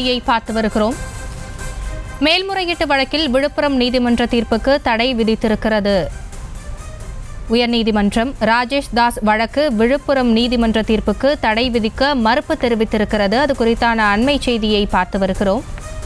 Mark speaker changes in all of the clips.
Speaker 1: செய்தியை பார்த்து வருகிறோம் மேல்முறையீட்டு வழக்கில் விழுப்புரம் நீதிமன்ற தீர்ப்புக்கு தடை விதித்திருக்கிறது உயர்நீதிமன்றம் ராஜேஷ் தாஸ் வழக்கு விழுப்புரம் நீதிமன்ற தீர்ப்புக்கு தடை விதிக்க மறுப்பு தெரிவித்திருக்கிறது அது குறித்தான அண்மை செய்தியை பார்த்து வருகிறோம்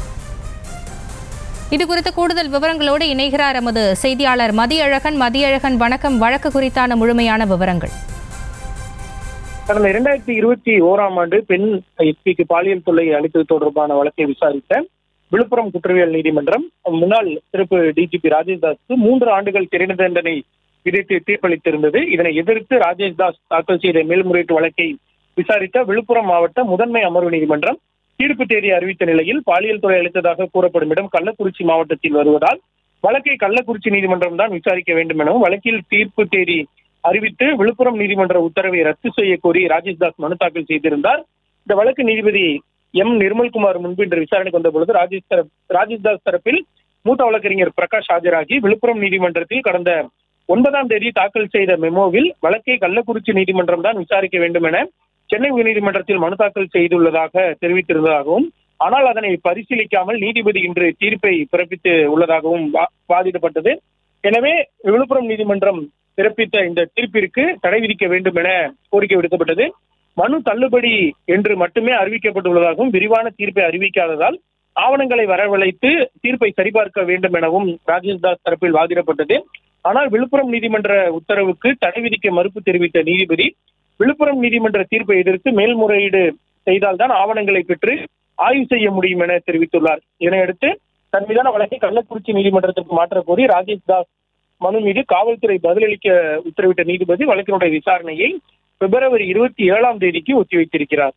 Speaker 1: இது குறித்த கூடுதல் விவரங்களோடு இணைகிறார் எமது செய்தியாளர் மதியழகன் மதியழகன் வணக்கம் வழக்கு குறித்தான முழுமையான விவரங்கள்
Speaker 2: கடந்த இரண்டாயிரத்தி இருபத்தி ஓராம் ஆண்டு பெண் எஸ்பிக்கு பாலியல் தொல்லை அளித்தது தொடர்பான வழக்கை விசாரித்த விழுப்புரம் குற்றவியல் நீதிமன்றம் முன்னாள் சிறப்பு டிஜிபி ராஜேஷ் தாஸ்க்கு மூன்று ஆண்டுகள் சிறை தண்டனை விதித்து தீர்ப்பளித்திருந்தது இதனை எதிர்த்து ராஜேஷ் தாஸ் தாக்கல் செய்த மேல்முறையீட்டு வழக்கை விசாரித்த விழுப்புரம் மாவட்ட முதன்மை அமர்வு நீதிமன்றம் தீர்ப்பு தேதி அறிவித்த நிலையில் பாலியல் தொலை அளித்ததாக கூறப்படும் இடம் கள்ளக்குறிச்சி மாவட்டத்தில் வருவதால் வழக்கை கள்ளக்குறிச்சி நீதிமன்றம் தான் விசாரிக்க வேண்டும் எனவும் வழக்கில் தீர்ப்பு தேதி அறிவித்து விழுப்புரம் நீதிமன்ற உத்தரவை ரத்து செய்ய கோரி ராஜேஷ் தாஸ் மனு தாக்கல் செய்திருந்தார் இந்த வழக்கு நீதிபதி எம் நிர்மல்குமார் முன்பு இன்று விசாரணைக்கு வந்த பொழுது ராஜேஷ் தரப் ராஜேஷ் தாஸ் தரப்பில் மூத்த வழக்கறிஞர் பிரகாஷ் ஆஜராகி விழுப்புரம் நீதிமன்றத்தில் கடந்த ஒன்பதாம் தேதி தாக்கல் செய்த மெமோவில் வழக்கை கள்ளக்குறிச்சி நீதிமன்றம் தான் விசாரிக்க வேண்டும் என சென்னை உயர்நீதிமன்றத்தில் மனு தாக்கல் செய்துள்ளதாக தெரிவித்திருந்ததாகவும் ஆனால் அதனை பரிசீலிக்காமல் நீதிபதி இன்று தீர்ப்பை பிறப்பித்து உள்ளதாகவும் வா- வாதிடப்பட்டது எனவே விழுப்புரம் நீதிமன்றம் பிறப்பித்த இந்த தீர்ப்பிற்கு தடை விதிக்க வேண்டும் என கோரிக்கை விடுக்கப்பட்டது மனு தள்ளுபடி என்று மட்டுமே அறிவிக்கப்பட்டுள்ளதாகவும் விரிவான தீர்ப்பை அறிவிக்காததால் ஆவணங்களை வரவழைத்து தீர்ப்பை சரிபார்க்க வேண்டும் எனவும் ராஜேஷ் தாஸ் தரப்பில் வாதிடப்பட்டது ஆனால் விழுப்புரம் நீதிமன்ற உத்தரவுக்கு தடை விதிக்க மறுப்பு தெரிவித்த நீதிபதி விழுப்புரம் நீதிமன்ற தீர்ப்பை எதிர்த்து மேல்முறையீடு செய்தால்தான் ஆவணங்களை பெற்று ஆய்வு செய்ய முடியும் என தெரிவித்துள்ளார் இதனையடுத்து தன் மீதான வழக்கை கள்ளக்குறிச்சி நீதிமன்றத்திற்கு மாற்ற கோரி ராஜேஷ் தாஸ் மனு மீது காவல்துறை பதிலளிக்க உத்தரவிட்ட நீதிபதி வழக்கினுடைய விசாரணையை பிப்ரவரி இருபத்தி ஏழாம் தேதிக்கு ஒத்திவைத்திருக்கிறார்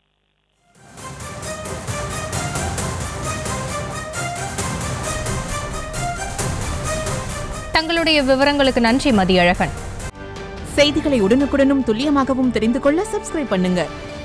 Speaker 1: தங்களுடைய விவரங்களுக்கு நன்றி மதியழகன்
Speaker 3: செய்திகளை உடனுக்குடனும் துல்லியமாகவும் தெரிந்து கொள்ள சப்ஸ்கிரைப் பண்ணுங்க